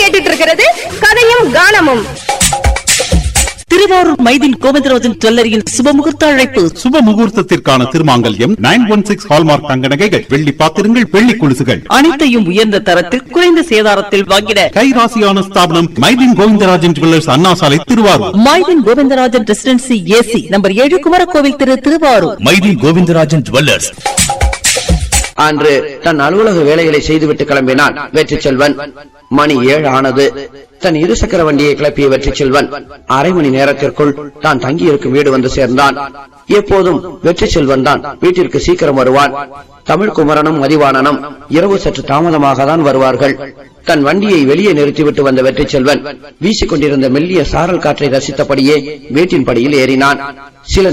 கேட்டுட்டு இருக்கிறது கதையும் கானமும் திருவாரூர் மைதின் கோவிந்தராஜன் ஜுவல்லரியின் சுபமுகூர்த்த அழைப்பு சுப முகூர்த்தத்திற்கான திருமாங்கல்யம் நைன் ஒன் சிக்ஸ் ஹால்மார்க் தங்க நகைகள் வெள்ளி பாத்திரங்கள் வெள்ளி கொலுசுகள் அனைத்தையும் உயர்ந்த தரத்தில் குறைந்த சேதாரத்தில் வாங்கிட கைராசியான ஸ்தாபனம் மைதின் கோவிந்தராஜன் ஜுவல்லர்ஸ் அண்ணா சாலை Thiruvarur Maidin Govindarajan residency AC number ஏழு குமரகோவில் திரு திருவாரூர் மைதின் கோவிந்தராஜன் ஜுவல்லர்ஸ் அன்று தன் அலுவலக வேலைகளை செய்துவிட்டு கிளம்பினான் வெற்றி செல்வன் மணி ஏழு ஆனது தன் இருசக்கர வண்டியை கிளப்பிய வெற்றி செல்வன் அரை மணி நேரத்திற்குள் தான் தங்கியிருக்கும் வீடு வந்து சேர்ந்தான் எப்போதும் வெற்றி செல்வன் தான் வீட்டிற்கு சீக்கிரம் வருவான் தமிழ் குமரனும் மதிவாணனும் இரவு சற்று தாமதமாக தான் வருவார்கள் தன் வண்டியை வெளியே நிறுத்திவிட்டு வந்த வெற்றி செல்வன் வீசிக்கொண்டிருந்த மெல்லிய சாரல் காற்றை ரசித்தபடியே வீட்டின் படியில் ஏறினான் சில